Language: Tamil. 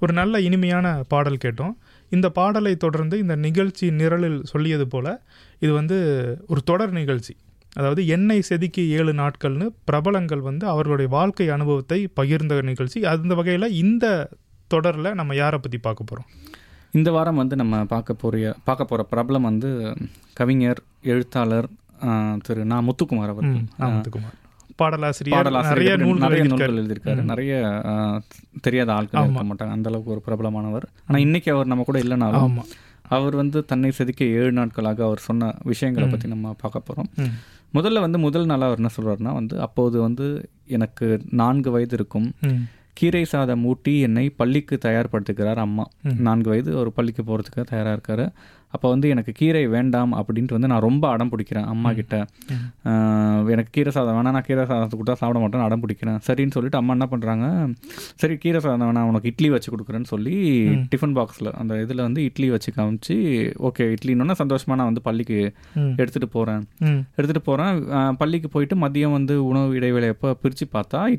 ஒரு நல்ல இனிமையான பாடல் கேட்டோம் இந்த பாடலை தொடர்ந்து இந்த நிகழ்ச்சி நிரலில் சொல்லியது போல இது வந்து ஒரு தொடர் நிகழ்ச்சி அதாவது எண்ணெய் செதுக்கி ஏழு நாட்கள்னு பிரபலங்கள் வந்து அவர்களுடைய வாழ்க்கை அனுபவத்தை பகிர்ந்த நிகழ்ச்சி அந்த வகையில் இந்த தொடரில் நம்ம யாரை பற்றி பார்க்க போகிறோம் இந்த வாரம் வந்து நம்ம பார்க்க போறிய பார்க்க போகிற பிரபலம் வந்து கவிஞர் எழுத்தாளர் ஆஹ், திரு நா முத்துக்குமார் அவர் ராமத்துக்குமார் பாடலாசிரியர் பாடலாசிரியர் நிறைய நூல்கள் நிறைய எழுதியிருக்காரு. நூல்கள் எழுதியிருக்காரு நிறைய ஆஹ், தெரியாத ஆட்கள் இருக்க மாட்டாங்க அந்த அளவுக்கு ஒரு பிரபலமானவர் ஆனா இன்னைக்கு அவர் நம்ம கூட இல்லைனாலும் ஆமா அவர் வந்து தன்னை செதுக்க ஏழு நாட்களாக அவர் சொன்ன விஷயங்களை பத்தி நம்ம பார்க்க போறோம் ம். முதல்ல வந்து முதல் நாளாக அவர் என்ன சொல்றாருன்னா வந்து அப்போது வந்து எனக்கு நான்கு வயது இருக்கும் ம். கீரை சாதம் ஊட்டி என்னை பள்ளிக்கு தயார்படுத்துகிறார் அம்மா நான்கு வயது ஒரு பள்ளிக்கு போகிறதுக்கு தயாராக இருக்காரு அப்போ வந்து எனக்கு கீரை வேண்டாம் அப்படின்ட்டு வந்து நான் ரொம்ப அடம் பிடிக்கிறேன் அம்மா கிட்ட ஆஹ், எனக்கு கீரை சாதம் வேணாம் நான் கீரை சாதத்தை கொடுத்தா சாப்பிட மாட்டேன்னு அடம் பிடிக்கிறேன் சரின்னு சொல்லிட்டு அம்மா என்ன பண்ணுறாங்க சரி கீரை சாதம் வேணாம் உனக்கு இட்லி வச்சு கொடுக்குறேன்னு சொல்லி டிஃபன் பாக்ஸில் அந்த இதில் வந்து இட்லி வச்சு காமிச்சு ஓகே இட்லின்னு சந்தோஷமா நான் வந்து பள்ளிக்கு ம். எடுத்துகிட்டு போகிறேன் ம். எடுத்துகிட்டு போகிறேன் பள்ளிக்கு போயிட்டு மதியம் வந்து உணவு இடைவேளை எப்போ பிரித்து பார்த்தா